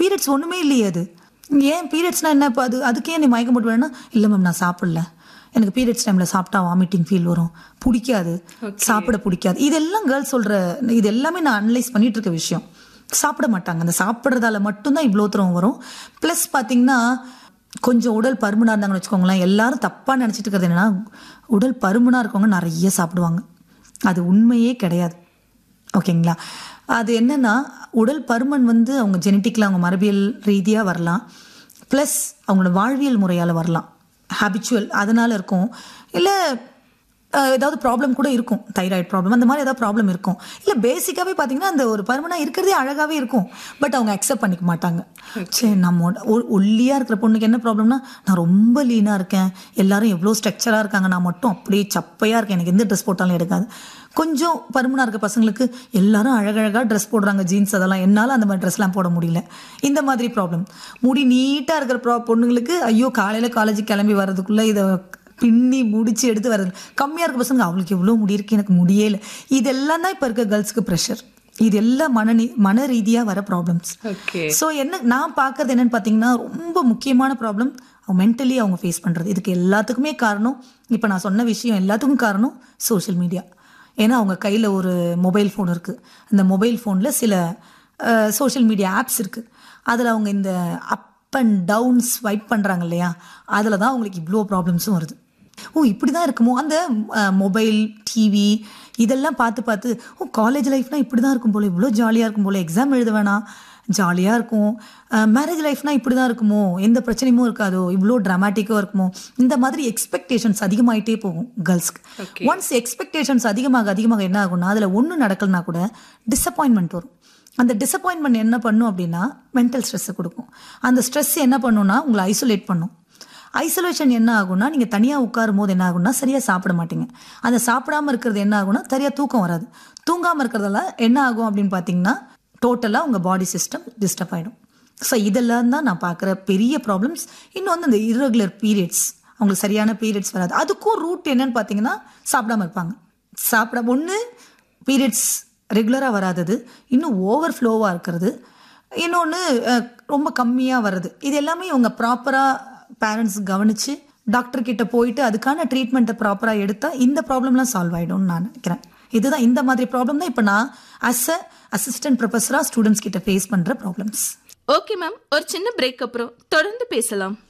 periods ஒன்றுமே இல்லையே அது ஏன் பீரியட்ஸ்னால் என்ன இப்போ அது அதுக்கே நீ மயக்கம் போட்டு வேணும்னா இல்லை மேம் நான் சாப்பிடல எனக்கு பீரியட்ஸ் டைமில் சாப்பிட்டா வாமிட்டிங் ஃபீல் வரும் பிடிக்காது சாப்பிட பிடிக்காது இதெல்லாம் கேர்ள்ஸ் சொல்கிற இது எல்லாமே நான் அனலைஸ் பண்ணிட்டு இருக்க விஷயம் சாப்பிட மாட்டாங்க அந்த சாப்பிட்றதால மட்டும்தான் இவ்வளோ தூரம் வரும் ப்ளஸ் பார்த்தீங்கன்னா கொஞ்சம் உடல் பருமனாக இருந்தாங்கன்னு வச்சுக்கோங்களேன் எல்லாரும் தப்பாக நினச்சிட்டு இருக்கிறது என்னன்னா உடல் பருமனாக இருக்கவங்க நிறைய சாப்பிடுவாங்க அது உண்மையே கிடையாது ஓகேங்களா அது என்னன்னா உடல் பருமன் வந்து அவங்க ஜெனட்டிக்கில் அவங்க மரபியல் ரீதியாக வரலாம் ப்ளஸ் அவங்களோட வாழ்வியல் முறையால் வரலாம் ஹேபிச்சுவல் அதனால இருக்கும் இல்லை ஏதாவது ப்ராப்ளம் கூட இருக்கும் தைராய்டு ப்ராப்ளம் அந்த மாதிரி ஏதாவது ப்ராப்ளம் இருக்கும் இல்லை பேசிக்காகவே பார்த்தீங்கன்னா அந்த ஒரு பருமனாக இருக்கிறதே அழகாகவே இருக்கும் பட் அவங்க அக்செப்ட் பண்ணிக்க மாட்டாங்க சரி நம்ம ஒ- ஒ- ஒல்லியாக இருக்கிற பொண்ணுக்கு என்ன ப்ராப்ளம்னா நான் ரொம்ப லீனாக இருக்கேன் எல்லாரும் எவ்வளோ ஸ்ட்ரக்சராக இருக்காங்க நான் மட்டும் அப்படியே சப்பையாக இருக்கேன் எனக்கு எந்த ட்ரெஸ் போட்டாலும் எடுக்காது கொஞ்சம் பருமனாக இருக்க பசங்களுக்கு எல்லாரும் அழகழகாக ட்ரெஸ் போடுறாங்க ஜீன்ஸ் அதெல்லாம் என்னால் அந்த மாதிரி ட்ரெஸ்லாம் போட முடியல இந்த மாதிரி ப்ராப்ளம் முடி நீட்டாக இருக்கிற ப்ரா பொண்ணுங்களுக்கு ஐயோ காலையில் காலேஜுக்கு கிளம்பி வர்றதுக்குள்ளே இதை பின்னி முடிச்சு எடுத்து வர்றது கம்மியாக இருக்க பசங்க அவளுக்கு எவ்வளோ முடி இருக்கு எனக்கு முடியே இல்லை இதெல்லாம் தான் இப்போ இருக்க கேர்ள்ஸ்க்கு ப்ரெஷர் இது எல்லாம் மன மன ரீதியாக வர ப்ராப்ளம்ஸ் ஓகே ஸோ என்ன நான் பார்க்கறது என்னன்னு பார்த்தீங்கன்னா ரொம்ப முக்கியமான ப்ராப்ளம் அவங்க மென்டலி அவங்க ஃபேஸ் பண்ணுறது இதுக்கு எல்லாத்துக்குமே காரணம் இப்போ நான் சொன்ன விஷயம் எல்லாத்துக்கும் காரணம் சோஷியல் மீடியா ஏன்னா அவங்க கையில் ஒரு மொபைல் ஃபோன் இருக்குது அந்த மொபைல் ஃபோனில் சில சோஷியல் மீடியா ஆப்ஸ் இருக்குது அதில் அவங்க இந்த அப் அண்ட் டவுன் ஸ்வைப் பண்ணுறாங்க இல்லையா அதில் தான் அவங்களுக்கு இவ்வளோ ப்ராப்ளம்ஸும் வருது ஓ இப்படி தான் இருக்குமோ அந்த மொபைல் டிவி இதெல்லாம் பார்த்து பார்த்து ஓ காலேஜ் லைஃப்னா இப்படி தான் இருக்கும் போல இவ்வளோ ஜாலியாக இருக்கும் போல எக்ஸாம் எழுத வேணாம் ஜாலியாக இருக்கும் மேரேஜ் லைஃப்னா இப்படி தான் இருக்குமோ எந்த பிரச்சனையும் இருக்காதோ இவ்வளோ ட்ராமாட்டிக்காக இருக்குமோ இந்த மாதிரி எக்ஸ்பெக்டேஷன்ஸ் அதிகமாயிட்டே போகும் கேர்ள்ஸ்க்கு ஒன்ஸ் எக்ஸ்பெக்டேஷன்ஸ் அதிகமாக அதிகமாக என்ன ஆகும்னா அதில் ஒன்றும் நடக்கலனா கூட டிசப்பாயின்மெண்ட் வரும் அந்த டிசப்பாயின்மெண்ட் என்ன பண்ணும் அப்படின்னா மென்டல் ஸ்ட்ரெஸ்ஸை கொடுக்கும் அந்த ஸ்ட்ரெஸ் என்ன பண்ணும்னா உங்களை ஐசோலேட் பண்ணும் ஐசோலேஷன் என்ன ஆகும்னா நீங்கள் தனியாக உட்காரும் போது என்ன ஆகும்னா சரியாக சாப்பிட மாட்டீங்க அந்த சாப்பிடாம இருக்கிறது என்ன ஆகும்னா சரியாக தூக்கம் வராது தூங்காமல் இருக்கிறதால என்ன ஆகும் அப்படின்னு பார்த்தீங்கன்னா டோட்டலாக உங்கள் பாடி சிஸ்டம் டிஸ்டர்ப் ஆகிடும் ஸோ இதெல்லாம் தான் நான் பார்க்குற பெரிய ப்ராப்ளம்ஸ் இன்னொன்று இந்த irregular பீரியட்ஸ் அவங்களுக்கு சரியான பீரியட்ஸ் வராது அதுக்கும் ரூட் என்னன்னு பார்த்தீங்கன்னா சாப்பிடாம இருப்பாங்க சாப்பிட ஒன்று பீரியட்ஸ் ரெகுலராக வராதது இன்னும் ஓவர் ஃப்ளோவாக இருக்கிறது இன்னொன்று ரொம்ப கம்மியாக வருது இது எல்லாமே இவங்க ப்ராப்பராக பேரண்ட்ஸ் கவனித்து டாக்டர் கிட்ட போயிட்டு அதுக்கான ட்ரீட்மெண்ட்டை ப்ராப்பராக எடுத்தால் இந்த ப்ராப்ளம்லாம் சால்வ் ஆகிடும்னு நான் நினைக்கிறேன் இதுதான் இந்த மாதிரி ப்ராப்ளம் தான் இப்போ நான் அஸ் அ அசிஸ்டன்ட் ப்ரொஃபஸராக ஸ்டூடெண்ட்ஸ் கிட்ட ஃபேஸ் பண்ணுற ப்ராப்ளம்ஸ் ஓகே மேம் ஒரு சின்ன பிரேக் அப்புறம் தொடர்ந்து பேசலாம்